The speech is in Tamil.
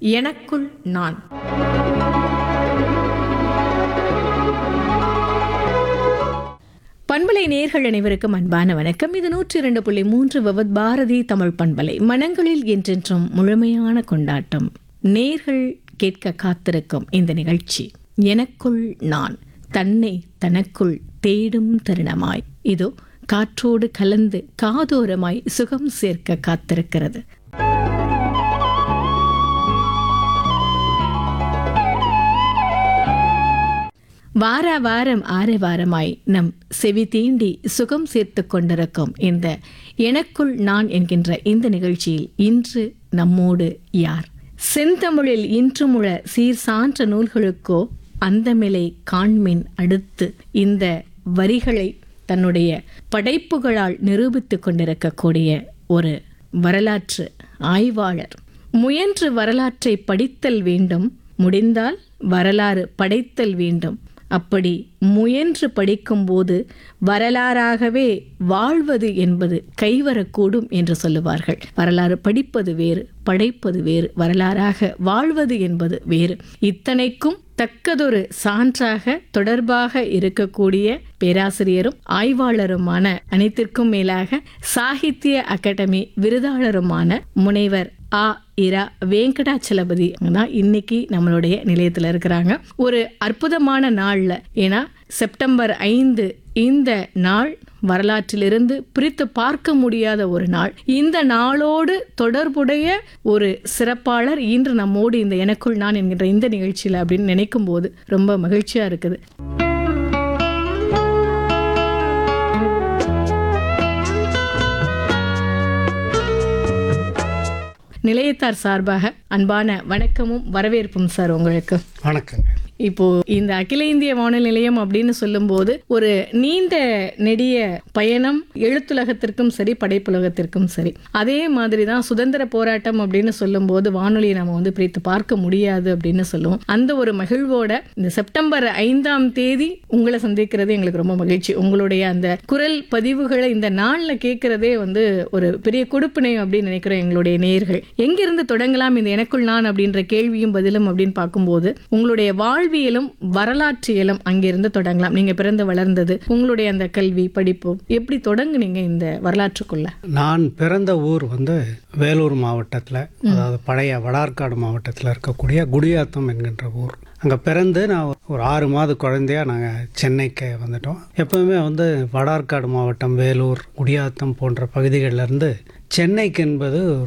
எனக்குள் நான் பண்பலை நேர்கள் அனைவருக்கும் அன்பான வணக்கம் இது நூற்றி இரண்டு புள்ளி மூன்று விவத் பாரதி தமிழ் பண்பலை மனங்களில் என்றென்றும் முழுமையான கொண்டாட்டம் நேர்கள் கேட்க காத்திருக்கும் இந்த நிகழ்ச்சி எனக்குள் நான் தன்னை தனக்குள் தேடும் தருணமாய் இதோ காற்றோடு கலந்து காதோரமாய் சுகம் சேர்க்க காத்திருக்கிறது வார வாரம் ஆர வாரமாய் நம் செவி தீண்டி சுகம் சேர்த்து கொண்டிருக்கும் இந்த எனக்குள் நான் என்கின்ற இந்த நிகழ்ச்சியில் இன்று நம்மோடு யார் செந்தமிழில் இன்று முழ சீர் சான்ற நூல்களுக்கோ அந்தமிலை காண்மின் அடுத்து இந்த வரிகளை தன்னுடைய படைப்புகளால் நிரூபித்துக் கொண்டிருக்கக்கூடிய ஒரு வரலாற்று ஆய்வாளர் முயன்று வரலாற்றை படித்தல் வேண்டும் முடிந்தால் வரலாறு படைத்தல் வேண்டும் அப்படி முயன்று படிக்கும்போது வரலாறாகவே வாழ்வது என்பது கைவரக்கூடும் என்று சொல்லுவார்கள் வரலாறு படிப்பது வேறு படைப்பது வேறு வரலாறாக வாழ்வது என்பது வேறு இத்தனைக்கும் தக்கதொரு சான்றாக தொடர்பாக இருக்கக்கூடிய பேராசிரியரும் ஆய்வாளருமான அனைத்திற்கும் மேலாக சாகித்ய அகாடமி விருதாளருமான முனைவர் ஆ இரா வெங்கடாச்சலபதி தான் இன்னைக்கு நம்மளுடைய நிலையத்தில் இருக்கிறாங்க ஒரு அற்புதமான நாள்ல ஏன்னா செப்டம்பர் ஐந்து இந்த நாள் வரலாற்றிலிருந்து பிரித்து பார்க்க முடியாத ஒரு நாள் இந்த நாளோடு தொடர்புடைய ஒரு சிறப்பாளர் இன்று நம்மோடு இந்த எனக்குள் நான் என்கின்ற இந்த நிகழ்ச்சியில் அப்படின்னு நினைக்கும் போது ரொம்ப மகிழ்ச்சியா இருக்குது நிலையத்தார் சார்பாக அன்பான வணக்கமும் வரவேற்பும் சார் உங்களுக்கு வணக்கங்க இப்போ இந்த அகில இந்திய வானொலி நிலையம் அப்படின்னு சொல்லும்போது ஒரு நீண்ட நெடிய பயணம் எழுத்துலகத்திற்கும் சரி படைப்புலகத்திற்கும் சரி அதே மாதிரி தான் சுதந்திர போராட்டம் அப்படின்னு சொல்லும்போது வானொலியை நம்ம வந்து பிரித்து பார்க்க முடியாது அப்படின்னு சொல்லுவோம் அந்த ஒரு மகிழ்வோட இந்த செப்டம்பர் ஐந்தாம் தேதி உங்களை சந்திக்கிறது எங்களுக்கு ரொம்ப மகிழ்ச்சி உங்களுடைய அந்த குரல் பதிவுகளை இந்த நாள்ல கேட்கறதே வந்து ஒரு பெரிய கொடுப்பினை அப்படின்னு நினைக்கிறோம் எங்களுடைய நேயர்கள் எங்கிருந்து தொடங்கலாம் இந்த எனக்குள் நான் அப்படின்ற கேள்வியும் பதிலும் அப்படின்னு பார்க்கும்போது உங்களுடைய வாழ்வியலும் வரலாற்றியலும் அங்கிருந்து தொடங்கலாம் நீங்க பிறந்து வளர்ந்தது உங்களுடைய அந்த கல்வி படிப்பு எப்படி தொடங்குனீங்க இந்த வரலாற்றுக்குள்ள நான் பிறந்த ஊர் வந்து வேலூர் மாவட்டத்தில் அதாவது பழைய வடார்காடு மாவட்டத்தில் இருக்கக்கூடிய குடியாத்தம் என்கின்ற ஊர் அங்கே பிறந்து நான் ஒரு ஆறு மாத குழந்தையா நாங்கள் சென்னைக்கு வந்துட்டோம் எப்பவுமே வந்து வடார்காடு மாவட்டம் வேலூர் குடியாத்தம் போன்ற பகுதிகளில் இருந்து சென்னைக்கு என்பது